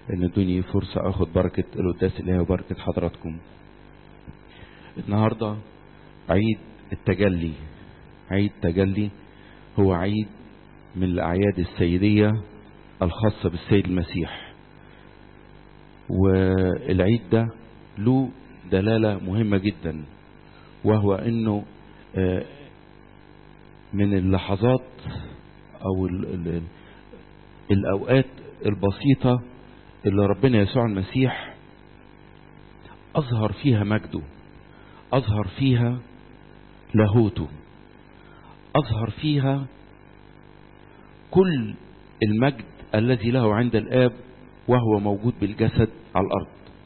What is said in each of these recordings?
ان ادوني فرصة اخد بركة القداس الهي وبركة حضراتكم النهاردة عيد التجلي عيد تجلي هو عيد من الاعياد السيدية الخاصة بالسيد المسيح والعيد ده له دلالة مهمة جدا وهو انه من اللحظات او ال ال الاوقات البسيطة اللي ربنا يسوع المسيح اظهر فيها مجده اظهر فيها لاهوته اظهر فيها كل المجد الذي له عند الاب وهو موجود بالجسد على الارض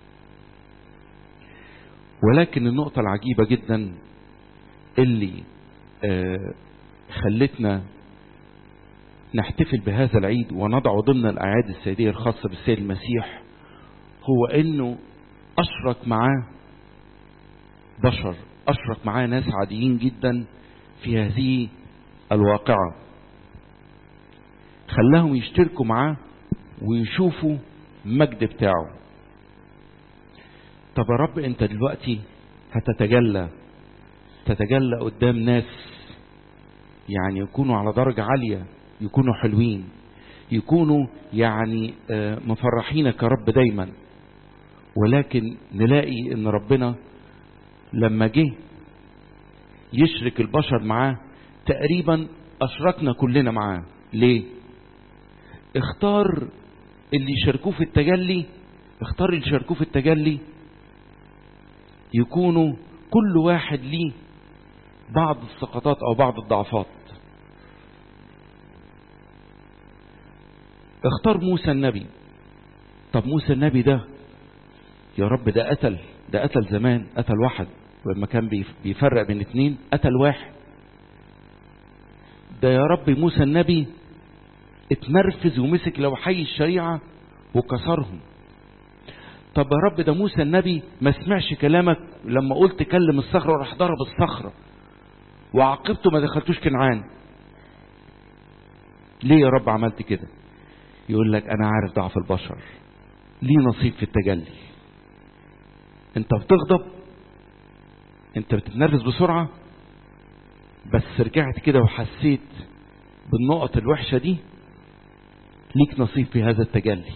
ولكن النقطة العجيبة جدا اللي آه خلتنا نحتفل بهذا العيد ونضعه ضمن الأعياد السيدية الخاصة بالسيد المسيح هو انه اشرك معاه بشر اشرك معاه ناس عاديين جدا في هذه الواقعة خلاهم يشتركوا معاه ويشوفوا المجد بتاعه طب يا رب انت دلوقتي هتتجلى تتجلى قدام ناس يعني يكونوا على درجة عالية يكونوا حلوين يكونوا يعني مفرحينك يا رب دايما ولكن نلاقي ان ربنا لما جه يشرك البشر معاه تقريبا اشركنا كلنا معاه ليه اختار اللي يشاركوه في التجلي اختار اللي يشاركوه في التجلي يكونوا كل واحد ليه بعض السقطات او بعض الضعفات اختار موسى النبي طب موسى النبي ده يا رب ده قتل ده قتل زمان قتل واحد لما كان بيفرق بين اتنين قتل واحد ده يا رب موسى النبي اتنرفز ومسك لوحي الشريعة وكسرهم طب يا رب ده موسى النبي ما سمعش كلامك لما قلت كلم الصخرة وراح ضرب الصخرة وعاقبته ما دخلتوش كنعان ليه يا رب عملت كده يقول لك انا عارف ضعف البشر ليه نصيب في التجلي انت بتغضب انت بتتنرفز بسرعة بس رجعت كده وحسيت بالنقط الوحشة دي ليك نصيب في هذا التجلي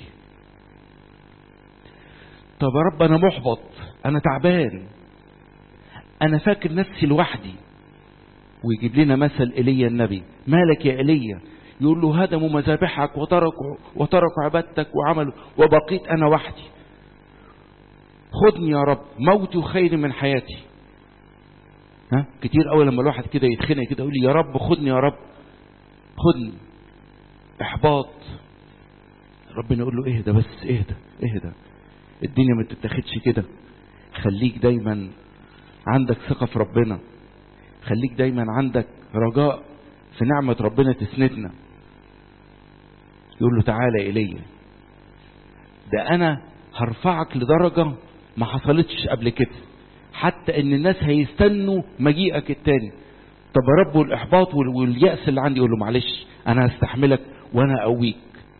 طب يا رب انا محبط انا تعبان انا فاكر نفسي لوحدي ويجيب لنا مثل ايليا النبي مالك يا ايليا يقول له هدموا مذابحك وتركوا وتركوا عبادتك وعملوا وبقيت انا وحدي خدني يا رب موتي خير من حياتي ها كتير قوي لما الواحد كده يتخنق كده يقول لي يا رب خدني يا رب خدني احباط ربنا يقول له اهدى بس اهدى اهدى الدنيا ما تتاخدش كده خليك دايما عندك ثقة في ربنا خليك دايما عندك رجاء في نعمة ربنا تسندنا يقول له تعالى إلي ده أنا هرفعك لدرجة ما حصلتش قبل كده حتى ان الناس هيستنوا مجيئك التاني طب يا رب والإحباط واليأس اللي عندي يقول له معلش أنا هستحملك وأنا أقويك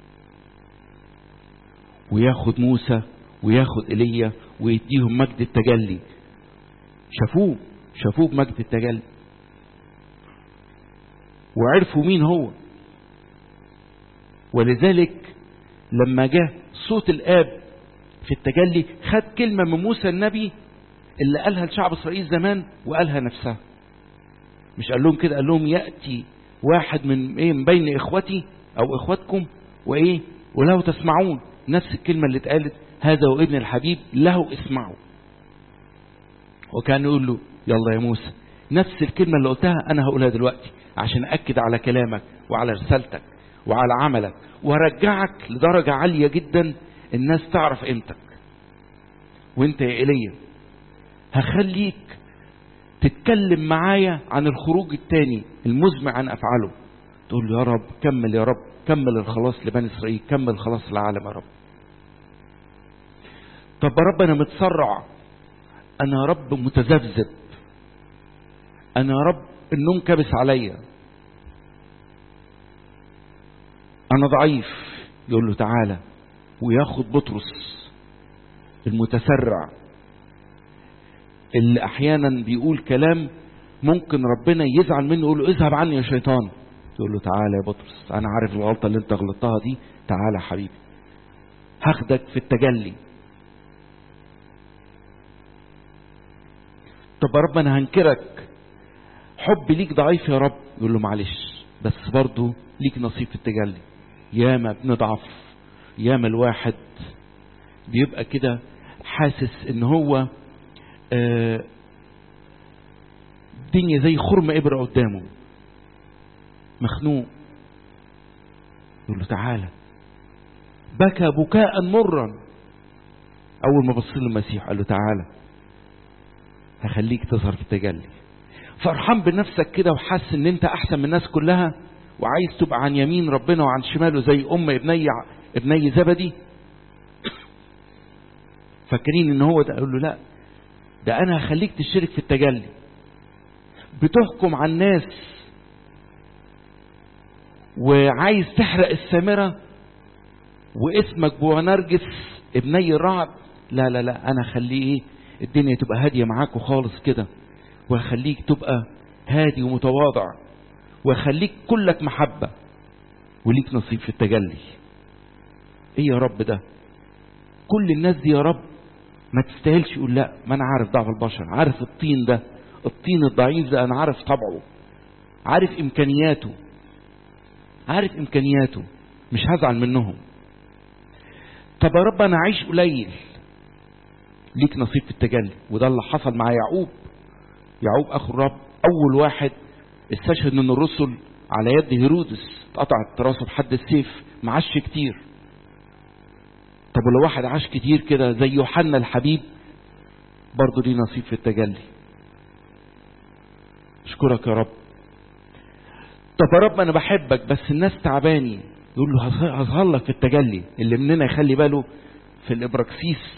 وياخد موسى وياخد ايليا ويديهم مجد التجلي شافوه شافوه بمجد التجلي وعرفوا مين هو ولذلك لما جاء صوت الاب في التجلي خد كلمة من موسى النبي اللي قالها لشعب اسرائيل زمان وقالها نفسها مش قال لهم كده قال لهم يأتي واحد من ايه من بين اخوتي او اخواتكم وايه وله تسمعون نفس الكلمة اللي اتقالت هذا وابن الحبيب له اسمعوا وكان يقول له يلا يا موسى نفس الكلمة اللي قلتها انا هقولها دلوقتي عشان اكد على كلامك وعلى رسالتك وعلى عملك وارجعك لدرجة عالية جدا الناس تعرف قيمتك وانت يا ايليا هخليك تتكلم معايا عن الخروج التاني المزمع عن افعاله تقول له يا رب كمل يا رب كمل الخلاص لبني اسرائيل كمل الخلاص للعالم يا رب طب يا رب انا متسرع انا يا رب متذبذب انا يا رب النوم كابس عليا انا ضعيف يقول له تعالى وياخد بطرس المتسرع اللي احيانا بيقول كلام ممكن ربنا يزعل منه يقول له اذهب عني يا شيطان يقول له تعالى يا بطرس انا عارف الغلطه اللي انت غلطتها دي تعالى يا حبيبي هاخدك في التجلي طب يا رب انا هنكرك حبي ليك ضعيف يا رب يقول له معلش بس برضه ليك نصيب في التجلي ياما بنضعف ياما الواحد بيبقى كده حاسس ان هو آه الدنيا زي خرم ابره قدامه مخنوق يقول له تعالى بكى بكاء مرا اول ما بص له المسيح قال له تعالى هخليك تظهر في التجلي فرحان بنفسك كده وحاسس ان انت احسن من الناس كلها وعايز تبقى عن يمين ربنا وعن شماله زي ام ابني ابني زبدي فاكرين ان هو ده اقول له لا ده انا هخليك تشترك في التجلي بتحكم على الناس وعايز تحرق السامرة واسمك بونرجس ابني الرعد لا لا لا انا اخليه ايه الدنيا تبقى هادية معاكوا خالص كده واخليك تبقى هادي ومتواضع واخليك كلك محبة وليك نصيب في التجلي ايه يا رب ده كل الناس دي يا رب ما تستاهلش يقول لا ما انا عارف ضعف البشر عارف الطين ده الطين الضعيف ده انا عارف طبعه عارف امكانياته عارف امكانياته مش هزعل منهم طب يا رب انا عايش قليل ليك نصيب في التجلي وده اللي حصل مع يعقوب يعقوب اخو الرب اول واحد استشهد من الرسل على يد هيرودس اتقطعت راسه بحد السيف معاش كتير طب ولو واحد عاش كتير كده زي يوحنا الحبيب برضه ليه نصيب في التجلي اشكرك يا رب طب يا رب انا بحبك بس الناس تعباني يقول له هظهر لك في التجلي اللي مننا يخلي باله في الابراكسيس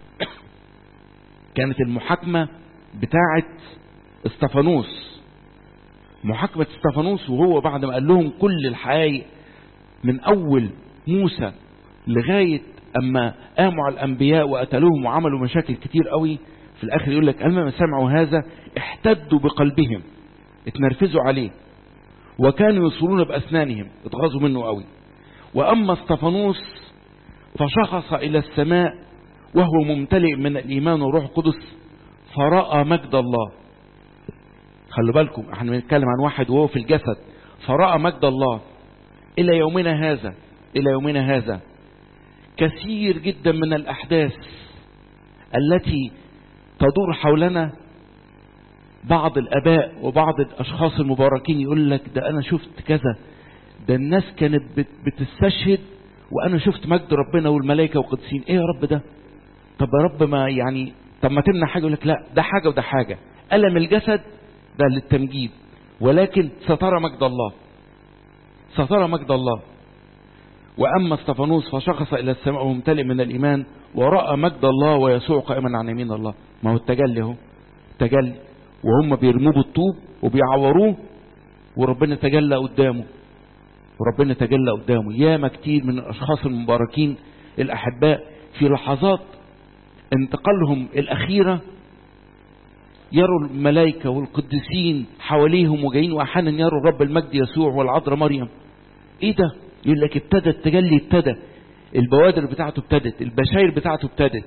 كانت المحاكمة بتاعة استفانوس محاكمة استفانوس وهو بعد ما قال لهم كل الحقائق من أول موسى لغاية أما قاموا على الأنبياء وقتلوهم وعملوا مشاكل كتير قوي في الآخر يقول لك أما سمعوا هذا احتدوا بقلبهم اتنرفزوا عليه وكانوا يصرون بأسنانهم اتغاظوا منه قوي وأما استفانوس فشخص إلى السماء وهو ممتلئ من الإيمان وروح القدس فرأى مجد الله خلوا بالكم احنا بنتكلم عن واحد وهو في الجسد فرأى مجد الله إلى يومنا هذا إلى يومنا هذا كثير جدا من الأحداث التي تدور حولنا بعض الآباء وبعض الأشخاص المباركين يقول لك ده أنا شفت كذا ده الناس كانت بتستشهد وأنا شفت مجد ربنا والملائكة والقدسين إيه يا رب ده طب يا رب ما يعني طب ما تمنع حاجة يقول لك لا ده حاجة وده حاجة ألم الجسد ده للتمجيد ولكن سترى مجد الله سترى مجد الله وأما استفانوس فشخص إلى السماء وممتلئ من الإيمان ورأى مجد الله ويسوع قائما عن يمين الله ما هو التجلي اهو تجلي وهم بيرموه بالطوب وبيعوروه وربنا تجلى قدامه وربنا تجلى قدامه ياما كتير من الأشخاص المباركين الأحباء في لحظات انتقالهم الأخيرة يروا الملائكة والقديسين حواليهم وجايين وأحيانا يروا رب المجد يسوع والعذراء مريم ايه ده يقول لك ابتدى التجلي ابتدى البوادر بتاعته ابتدت البشاير بتاعته ابتدت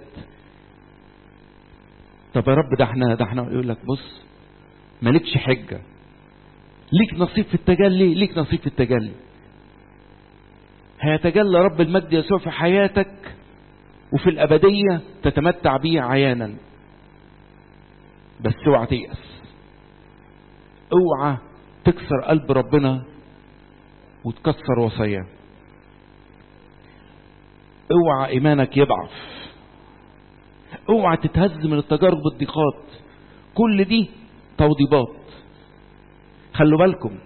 طب يا رب ده احنا ده احنا يقول لك بص مالكش حجة ليك نصيب في التجلي ليك نصيب في التجلي هيتجلى رب المجد يسوع في حياتك وفي الأبدية تتمتع به عيانا بس اوعى تيأس اوعى تكسر قلب ربنا وتكسر وصاياه اوعى ايمانك يضعف اوعى تتهز من التجارب والضيقات كل دي توضيبات خلوا بالكم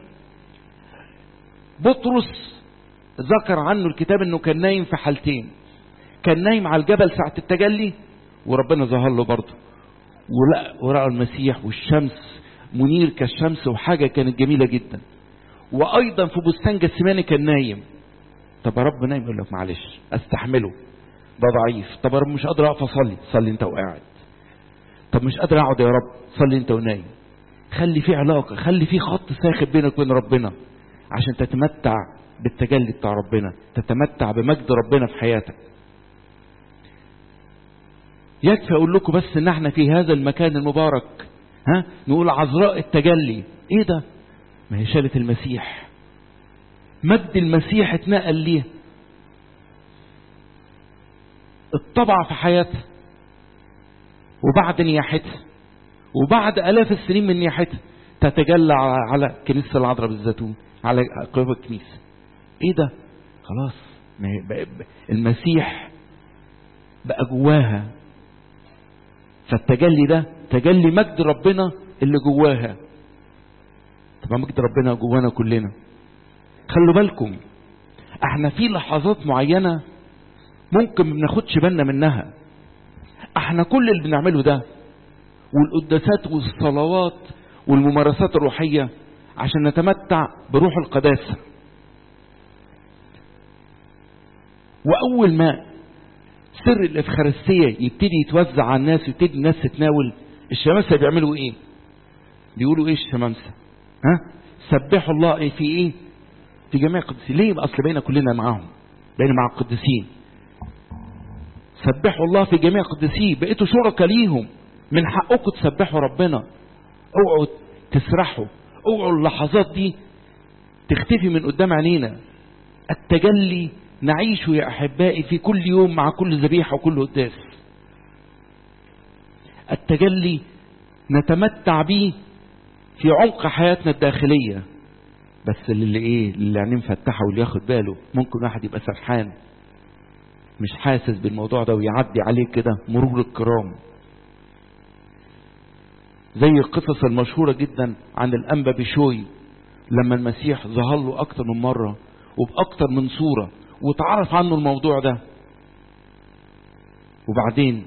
بطرس ذكر عنه الكتاب انه كان نايم في حالتين كان نايم على الجبل ساعة التجلي وربنا ظهر له برضه ولقى ورأى المسيح والشمس منير كالشمس وحاجة كانت جميلة جدا وأيضا في بستان جسماني كان نايم طب يا رب نايم يقول لك معلش استحمله ده ضعيف طب انا مش قادر اقف اصلي صلي انت وقاعد طب مش قادر اقعد يا رب صلي انت ونايم خلي في علاقه خلي في خط ساخن بينك وبين ربنا عشان تتمتع بالتجلي بتاع ربنا تتمتع بمجد ربنا في حياتك يكفي اقول لكم بس ان احنا في هذا المكان المبارك ها نقول عذراء التجلي ايه ده ما هي شالة المسيح مجد المسيح اتنقل ليه اتطبع في حياتها وبعد نياحتها وبعد الاف السنين من نياحتها تتجلى على كنيسه العذراء بالزيتون على قرب الكنيسه ايه ده خلاص ما بقى المسيح بقى جواها فالتجلي ده تجلي مجد ربنا اللي جواها طبعا مجد ربنا جوانا كلنا خلوا بالكم احنا في لحظات معينة ممكن ما بناخدش بالنا منها احنا كل اللي بنعمله ده والقداسات والصلوات والممارسات الروحية عشان نتمتع بروح القداسة وأول ما سر الإفخارستية يبتدي يتوزع على الناس ويبتدي الناس تتناول الشمامسة بيعملوا إيه؟ بيقولوا إيه الشمامسة؟ ها؟ سبحوا الله إيه في إيه؟ في جميع القديسين ليه؟ أصل بقينا كلنا معاهم بقينا مع القديسين سبحوا الله في جميع القديسين بقيتوا شركاء ليهم من حقكم تسبحوا ربنا اوعوا تسرحوا اوعوا اللحظات دي تختفي من قدام عينينا التجلي نعيشه يا احبائي في كل يوم مع كل ذبيحه وكل قداس التجلي نتمتع به في عمق حياتنا الداخليه بس اللي ايه اللي عينيه مفتحه واللي ياخد باله ممكن واحد يبقى سرحان مش حاسس بالموضوع ده ويعدي عليه كده مرور الكرام زي القصص المشهورة جدا عن الأنبا بشوي لما المسيح ظهر له أكتر من مرة وبأكتر من صورة وتعرف عنه الموضوع ده وبعدين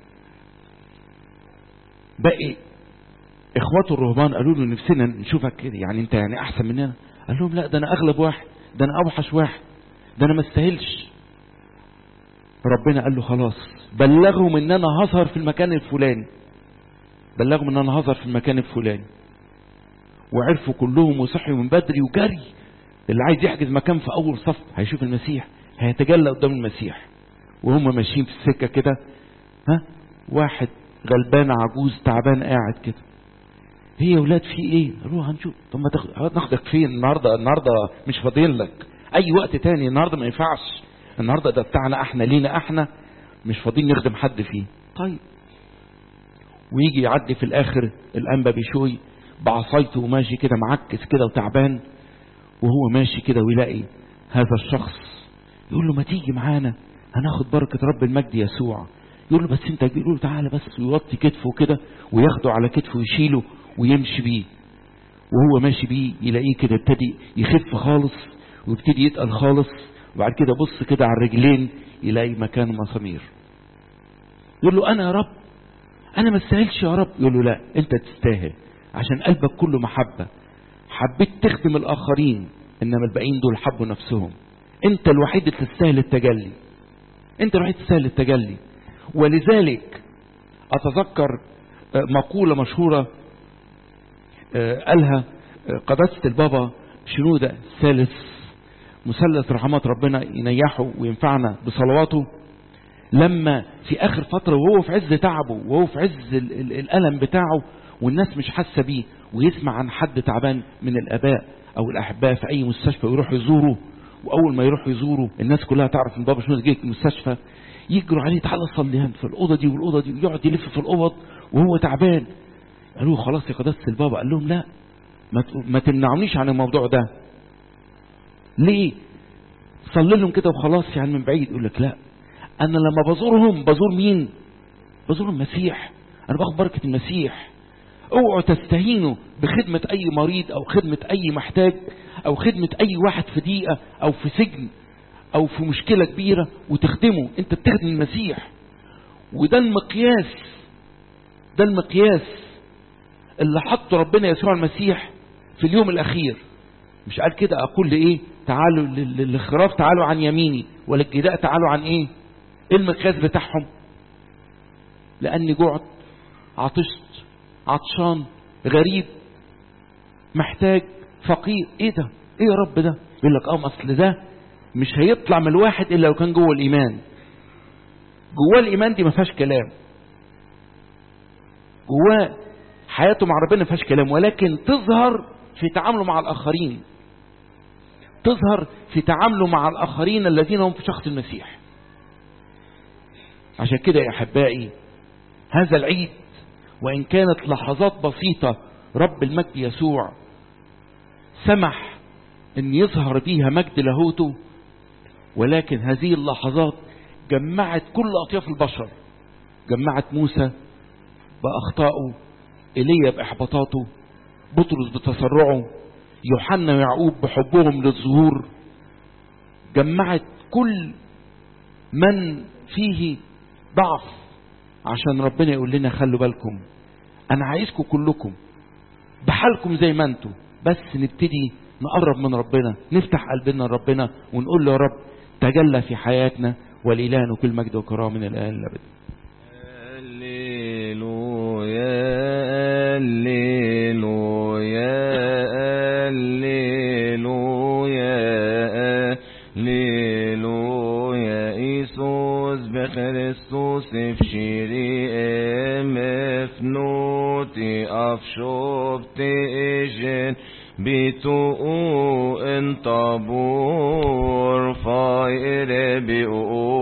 بقي اخواته الرهبان قالوا له نفسنا نشوفك كده يعني انت يعني احسن مننا قال لهم لا ده انا اغلب واحد ده انا اوحش واحد ده انا ما استاهلش ربنا قال له خلاص بلغهم ان انا هظهر في المكان الفلاني بلغهم ان انا هظهر في المكان الفلاني وعرفوا كلهم وصحوا من بدري وجري اللي عايز يحجز مكان في اول صف هيشوف المسيح هيتجلى قدام المسيح وهم ماشيين في السكه كده ها واحد غلبان عجوز تعبان قاعد كده هي يا ولاد في ايه قالوا هنشوف طب ما تاخد ناخدك فين النهارده النهارده مش فاضيين لك اي وقت تاني النهارده ما ينفعش النهارده ده بتاعنا احنا لينا احنا مش فاضيين نخدم حد فيه طيب ويجي يعدي في الاخر الانبا بشوي بعصايته وماشي كده معكس كده وتعبان وهو ماشي كده ويلاقي هذا الشخص يقول له ما تيجي معانا هناخد بركة رب المجد يسوع يقول له بس انت يقول له تعالى بس ويوطي كتفه كده وياخده على كتفه ويشيله ويمشي بيه وهو ماشي بيه يلاقيه كده ابتدي يخف خالص ويبتدي يتقل خالص وبعد كده بص كده على الرجلين يلاقي مكانه مسامير يقول له انا يا رب انا ما استاهلش يا رب يقول له لا انت تستاهل عشان قلبك كله محبة حبيت تخدم الاخرين انما الباقيين دول حبوا نفسهم انت الوحيد اللي تستاهل التجلي انت الوحيد تستاهل التجلي ولذلك اتذكر مقولة مشهورة قالها قداسة البابا شنودة الثالث مثلث رحمات ربنا ينيحه وينفعنا بصلواته لما في اخر فترة وهو في عز تعبه وهو في عز الالم بتاعه والناس مش حاسة بيه ويسمع عن حد تعبان من الاباء او الاحباء في اي مستشفى ويروح يزوره واول ما يروح يزوره الناس كلها تعرف ان بابا شنودة جه المستشفى يجروا عليه تعالى صلي هنا في الاوضه دي والاوضه دي ويقعد يلف في الاوض وهو تعبان قالوا خلاص يا قداسه البابا قال لهم لا ما ما تمنعونيش عن الموضوع ده ليه صلي لهم كده وخلاص يعني من بعيد يقول لك لا انا لما بزورهم بزور مين بزور المسيح انا باخد بركه المسيح اوعوا تستهينوا بخدمه اي مريض او خدمه اي محتاج او خدمه اي واحد في ضيقه او في سجن او في مشكلة كبيرة وتخدمه انت بتخدم المسيح وده المقياس ده المقياس اللي حطه ربنا يسوع المسيح في اليوم الاخير مش قال كده اقول لايه تعالوا للخراف تعالوا عن يميني وللجداء تعالوا عن ايه ايه المقياس بتاعهم لاني جعت عطشت عطشان غريب محتاج فقير ايه ده ايه يا رب ده يقول لك اه اصل ده مش هيطلع من الواحد الا لو كان جوه الايمان جواه الايمان دي ما فيهاش كلام جواه حياته مع ربنا ما فيهاش كلام ولكن تظهر في تعامله مع الاخرين تظهر في تعامله مع الاخرين الذين هم في شخص المسيح عشان كده يا احبائي هذا العيد وان كانت لحظات بسيطه رب المجد يسوع سمح ان يظهر فيها مجد لاهوته ولكن هذه اللحظات جمعت كل اطياف البشر جمعت موسى باخطائه ايليا باحباطاته بطرس بتسرعه يوحنا ويعقوب بحبهم للظهور جمعت كل من فيه ضعف عشان ربنا يقول لنا خلوا بالكم انا عايزكم كلكم بحالكم زي ما انتم بس نبتدي نقرب من ربنا نفتح قلبنا لربنا ونقول له يا رب تجلى في حياتنا والإله كل مجد وكرامه من الآن للأبد هللويا هللويا هللويا هللويا إيسوس بخريستوس افشيري مفنوتي أفشوبتي إجن بتو انطبور فاير بيو